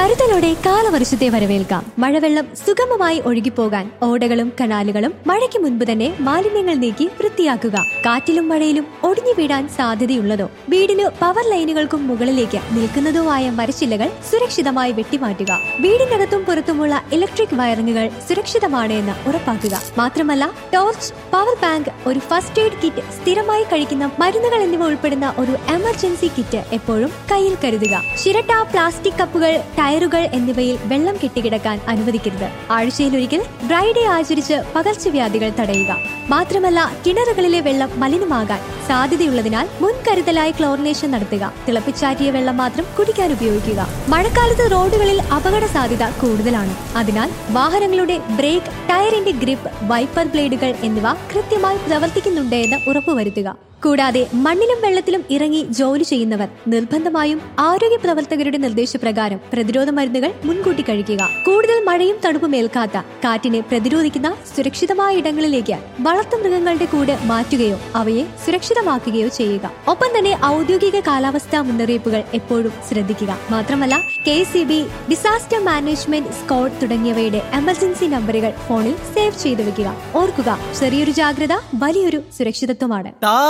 കരുതലോടെ കാലവർഷത്തെ വരവേൽക്കാം മഴവെള്ളം സുഗമമായി ഒഴുകിപ്പോകാൻ ഓടകളും കനാലുകളും മഴയ്ക്ക് മുൻപ് തന്നെ മാലിന്യങ്ങൾ നീക്കി വൃത്തിയാക്കുക കാറ്റിലും മഴയിലും ഒടിഞ്ഞു വീഴാൻ സാധ്യതയുള്ളതോ വീടിന് പവർ ലൈനുകൾക്കും മുകളിലേക്ക് നിൽക്കുന്നതോ ആയ മരച്ചില്ലകൾ സുരക്ഷിതമായി വെട്ടിമാറ്റുക വീടിനകത്തും പുറത്തുമുള്ള ഇലക്ട്രിക് വയറിങ്ങുകൾ സുരക്ഷിതമാണ് എന്ന് ഉറപ്പാക്കുക മാത്രമല്ല ടോർച്ച് പവർ ബാങ്ക് ഒരു ഫസ്റ്റ് എയ്ഡ് കിറ്റ് സ്ഥിരമായി കഴിക്കുന്ന മരുന്നുകൾ എന്നിവ ഉൾപ്പെടുന്ന ഒരു എമർജൻസി കിറ്റ് എപ്പോഴും കയ്യിൽ കരുതുക ചിരട്ട പ്ലാസ്റ്റിക് കപ്പുകൾ ടയറുകൾ എന്നിവയിൽ വെള്ളം കെട്ടിക്കിടക്കാൻ അനുവദിക്കരുത് ആഴ്ചയിലൊരിക്കൽ ഡ്രൈ ഡേ ആചരിച്ച് പകർച്ചവ്യാധികൾ തടയുക മാത്രമല്ല കിണറുകളിലെ വെള്ളം മലിനമാകാൻ സാധ്യതയുള്ളതിനാൽ മുൻകരുതലായി ക്ലോറിനേഷൻ നടത്തുക തിളപ്പിച്ചാറ്റിയ വെള്ളം മാത്രം കുടിക്കാൻ ഉപയോഗിക്കുക മഴക്കാലത്ത് റോഡുകളിൽ അപകട സാധ്യത കൂടുതലാണ് അതിനാൽ വാഹനങ്ങളുടെ ബ്രേക്ക് ടയറിന്റെ ഗ്രിപ്പ് വൈപ്പർ ബ്ലേഡുകൾ എന്നിവ കൃത്യമായി പ്രവർത്തിക്കുന്നുണ്ട് എന്ന് ഉറപ്പുവരുത്തുക കൂടാതെ മണ്ണിലും വെള്ളത്തിലും ഇറങ്ങി ജോലി ചെയ്യുന്നവർ നിർബന്ധമായും ആരോഗ്യ പ്രവർത്തകരുടെ നിർദ്ദേശപ്രകാരം പ്രതിരോധ മരുന്നുകൾ മുൻകൂട്ടി കഴിക്കുക കൂടുതൽ മഴയും തണുപ്പും ഏൽക്കാത്ത കാറ്റിനെ പ്രതിരോധിക്കുന്ന സുരക്ഷിതമായ ഇടങ്ങളിലേക്ക് വളർത്തുമൃഗങ്ങളുടെ കൂട് മാറ്റുകയോ അവയെ സുരക്ഷിതമാക്കുകയോ ചെയ്യുക ഒപ്പം തന്നെ ഔദ്യോഗിക കാലാവസ്ഥാ മുന്നറിയിപ്പുകൾ എപ്പോഴും ശ്രദ്ധിക്കുക മാത്രമല്ല K C B disaster management squad തുടങ്ങിയവയുടെ എമർജൻസി നമ്പറുകൾ ഫോണിൽ സേവ് ചെയ്തു വെക്കുക ഓർക്കുക ചെറിയൊരു ജാഗ്രത വലിയൊരു സുരക്ഷിതത്വമാണ് താ